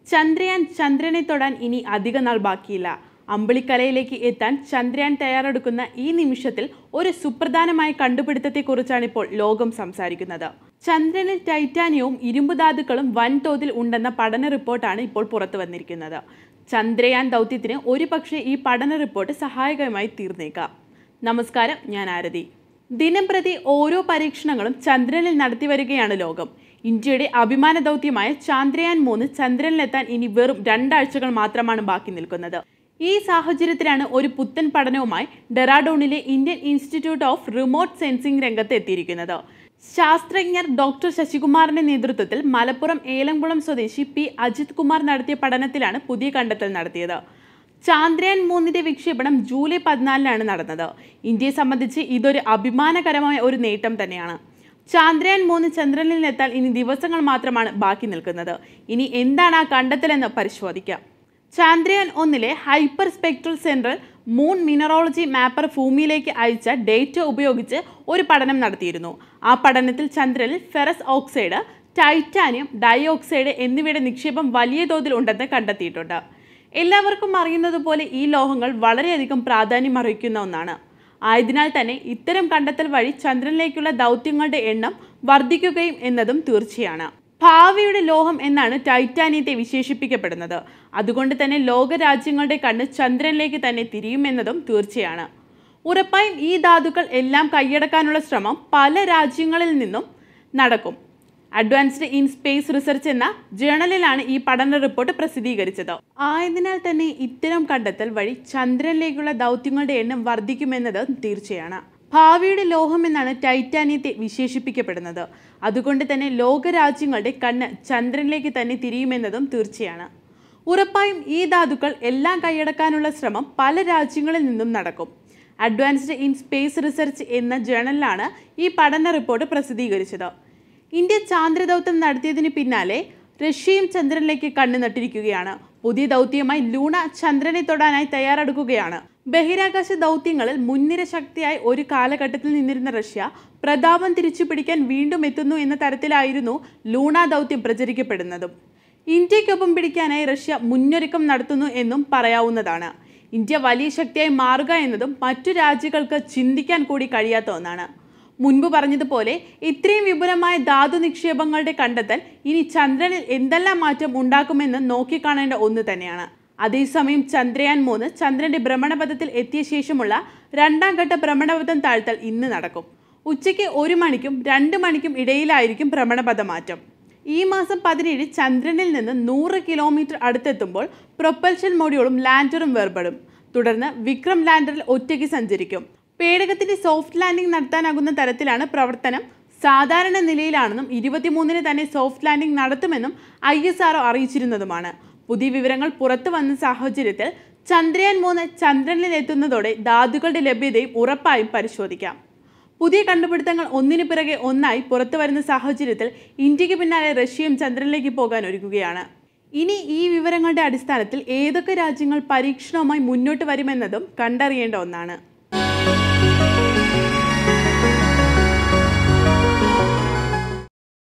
ചന്ദ്രയാൻ ചന്ദ്രനെ തൊടാൻ ഇനി അധിക നാൾ ബാക്കിയില്ല അമ്പിളിക്കലയിലേക്ക് എത്താൻ ചന്ദ്രയാൻ തയ്യാറെടുക്കുന്ന ഈ നിമിഷത്തിൽ ഒരു സുപ്രധാനമായ കണ്ടുപിടുത്തത്തെക്കുറിച്ചാണ് ഇപ്പോൾ ലോകം സംസാരിക്കുന്നത് ചന്ദ്രനിൽ ടൈറ്റാനിയവും ഇരുമ്പ് ധാതുക്കളും വൻതോതിൽ ഉണ്ടെന്ന പഠന റിപ്പോർട്ടാണ് ഇപ്പോൾ പുറത്തു വന്നിരിക്കുന്നത് ചന്ദ്രയാൻ ദൗത്യത്തിന് ഒരുപക്ഷെ ഈ പഠന റിപ്പോർട്ട് സഹായകമായി തീർന്നേക്കാം നമസ്കാരം ഞാൻ ആരതി ദിനംപ്രതി ഓരോ പരീക്ഷണങ്ങളും ചന്ദ്രനിൽ നടത്തി വരികയാണ് ലോകം ഇന്ത്യയുടെ അഭിമാന ദൗത്യമായ ചാന്ദ്രയാൻ മൂന്ന് ചന്ദ്രനിലെത്താൻ ഇനി വെറും രണ്ടാഴ്ചകൾ മാത്രമാണ് ബാക്കി നിൽക്കുന്നത് ഈ സാഹചര്യത്തിലാണ് ഒരു പുത്തൻ പഠനവുമായി ഡെറാഡൂണിലെ Indian institute of remote sensing രംഗത്ത് എത്തിയിരിക്കുന്നത് ശാസ്ത്രജ്ഞർ ഡോക്ടർ ശശികുമാറിന്റെ നേതൃത്വത്തിൽ മലപ്പുറം ഏലംകുളം സ്വദേശി പി അജിത് കുമാർ നടത്തിയ പഠനത്തിലാണ് പുതിയ കണ്ടെത്തൽ നടത്തിയത് ചാന്ദ്രയാൻ മൂന്നിന്റെ വിക്ഷേപണം ജൂലൈ പതിനാലിനാണ് നടന്നത് ഇന്ത്യയെ സംബന്ധിച്ച് ഇതൊരു അഭിമാനകരമായ ഒരു നേട്ടം തന്നെയാണ് ചാന്ദ്രയാൻ മൂന്ന് ചന്ദ്രനിലെത്താൻ ഇനി ദിവസങ്ങൾ മാത്രമാണ് ബാക്കി നിൽക്കുന്നത് ഇനി എന്താണ് ആ കണ്ടെത്തലെന്ന് പരിശോധിക്കാം ചാന്ദ്രയാൻ ഒന്നിലെ hyper spectral central moon mineralogy mapper ഭൂമിയിലേക്ക് അയച്ച ഡേറ്റ ഉപയോഗിച്ച് ഒരു പഠനം നടത്തിയിരുന്നു ആ പഠനത്തിൽ ചന്ദ്രനിൽ ഫെറസ് ഓക്സൈഡ് ടൈറ്റാനിയം ഡയോക്സൈഡ് എന്നിവയുടെ നിക്ഷേപം വലിയ തോതിൽ ഉണ്ടെന്ന് കണ്ടെത്തിയിട്ടുണ്ട് എല്ലാവർക്കും അറിയുന്നത് പോലെ ഈ ലോഹങ്ങൾ വളരെയധികം പ്രാധാന്യം അർഹിക്കുന്ന ഒന്നാണ് ആയതിനാൽ തന്നെ ഇത്തരം കണ്ടെത്തൽ വഴി ചന്ദ്രനിലേക്കുള്ള ദൗത്യങ്ങളുടെ എണ്ണം വർദ്ധിക്കുകയും എന്നതും തീർച്ചയാണ് ഭാവിയുടെ ലോഹം എന്നാണ് ടൈറ്റാനിയത്തെ വിശേഷിപ്പിക്കപ്പെടുന്നത് അതുകൊണ്ട് തന്നെ ലോകരാജ്യങ്ങളുടെ കണ്ണ് ചന്ദ്രനിലേക്ക് തന്നെ തിരിയുമെന്നതും തീർച്ചയാണ് ഉറപ്പായും ഈ ധാതുക്കൾ എല്ലാം കൈയടക്കാനുള്ള ശ്രമം പല രാജ്യങ്ങളിൽ നിന്നും നടക്കും അഡ്വാൻസ്ഡ് ഇൻ സ്പേസ് റിസർച്ച് എന്ന ജേണലിലാണ് ഈ പഠന റിപ്പോർട്ട് പ്രസിദ്ധീകരിച്ചത് ആയതിനാൽ തന്നെ ഇത്തരം കണ്ടെത്തൽ വഴി ചന്ദ്രനിലേക്കുള്ള ദൗത്യങ്ങളുടെ എണ്ണം വർദ്ധിക്കുമെന്നത് തീർച്ചയാണ് ഭാവിയുടെ ലോഹം എന്നാണ് ടൈറ്റാനിയത്തെ വിശേഷിപ്പിക്കപ്പെടുന്നത് അതുകൊണ്ട് തന്നെ ലോകരാജ്യങ്ങളുടെ കണ്ണ് ചന്ദ്രനിലേക്ക് തന്നെ തിരിയുമെന്നതും തീർച്ചയാണ് ഉറപ്പായും ഈ ധാതുക്കൾ എല്ലാം കൈയടക്കാനുള്ള ശ്രമം പല രാജ്യങ്ങളിൽ നിന്നും നടക്കും അഡ്വാൻസ്ഡ് ഇൻ സ്പേസ് റിസർച്ച് എന്ന ജേണലിലാണ് ഈ പഠന റിപ്പോർട്ട് പ്രസിദ്ധീകരിച്ചത് ഇന്ത്യ ചാന്ദ്രദൗത്യം നടത്തിയതിന് പിന്നാലെ റഷ്യയും ചന്ദ്രനിലേക്ക് കണ്ണു നട്ടിരിക്കുകയാണ് പുതിയ ദൗത്യമായി ലൂണ ചന്ദ്രനെ തൊടാനായി തയ്യാറെടുക്കുകയാണ് ബഹിരാകാശ ദൗത്യങ്ങളിൽ മുൻനിര ശക്തിയായി ഒരു കാലഘട്ടത്തിൽ നിന്നിരുന്ന റഷ്യ പ്രതാപം തിരിച്ചു പിടിക്കാൻ വീണ്ടും എത്തുന്നു എന്ന തരത്തിലായിരുന്നു ലൂണ ദൗത്യം പ്രചരിക്കപ്പെടുന്നതും ഇന്ത്യക്കൊപ്പം പിടിക്കാനായി റഷ്യ മുന്നൊരുക്കം നടത്തുന്നു എന്നും പറയാവുന്നതാണ് ഇന്ത്യ വലിയ ശക്തിയായി മാറുക എന്നതും മറ്റു രാജ്യങ്ങൾക്ക് ചിന്തിക്കാൻ കൂടി കഴിയാത്ത ഒന്നാണ് മുൻപ് പറഞ്ഞതുപോലെ ഇത്രയും വിപുലമായ ധാതു നിക്ഷേപങ്ങളുടെ കണ്ടെത്തൽ ഇനി ചന്ദ്രനിൽ എന്തെല്ലാം മാറ്റം ഉണ്ടാക്കുമെന്ന് നോക്കിക്കാണേണ്ട ഒന്ന് തന്നെയാണ് അതേസമയം ചന്ദ്രയാൻ മൂന്ന് ചന്ദ്രന്റെ ഭ്രമണപഥത്തിൽ എത്തിയ ശേഷമുള്ള രണ്ടാം ഘട്ട ഭ്രമണപഥം താഴ്ത്തൽ ഇന്ന് നടക്കും ഉച്ചയ്ക്ക് ഒരു മണിക്കും രണ്ട് മണിക്കും ഇടയിലായിരിക്കും ഭ്രമണപഥ മാറ്റം ഈ മാസം പതിനേഴ് ചന്ദ്രനിൽ നിന്ന് നൂറ് കിലോമീറ്റർ അടുത്തെത്തുമ്പോൾ പ്രൊപ്പൽഷൻ മൊഡ്യൂളും ലാൻഡറും വേർപെടും തുടർന്ന് വിക്രം ലാൻഡറിൽ ഒറ്റയ്ക്ക് സഞ്ചരിക്കും പേടകത്തിന്റെ സോഫ്റ്റ് ലാൻഡിംഗ് നടത്താനാകുന്ന തരത്തിലാണ് പ്രവർത്തനം സാധാരണ നിലയിലാണെന്നും ഇരുപത്തിമൂന്നിന് തന്നെ സോഫ്റ്റ് ലാൻഡിംഗ് നടത്തുമെന്നും ഐ എസ് ആർഒ അറിയിച്ചിരുന്നതുമാണ് പുതിയ വിവരങ്ങൾ പുറത്തു വന്ന സാഹചര്യത്തിൽ ചന്ദ്രയാൻ മൂന്ന് ചന്ദ്രനിൽ എത്തുന്നതോടെ ധാതുക്കളുടെ ലഭ്യതയും ഉറപ്പായും പരിശോധിക്കാം പുതിയ കണ്ടുപിടുത്തങ്ങൾ ഒന്നിനു പിറകെ ഒന്നായി പുറത്തു വരുന്ന സാഹചര്യത്തിൽ ഇന്ത്യക്ക് പിന്നാലെ റഷ്യയും ചന്ദ്രനിലേക്ക് പോകാൻ ഒരുങ്ങുകയാണ് ഇനി ഈ വിവരങ്ങളുടെ അടിസ്ഥാനത്തിൽ ഏതൊക്കെ രാജ്യങ്ങൾ പരീക്ഷണവുമായി മുന്നോട്ട് വരുമെന്നതും കണ്ടറിയേണ്ട ഒന്നാണ്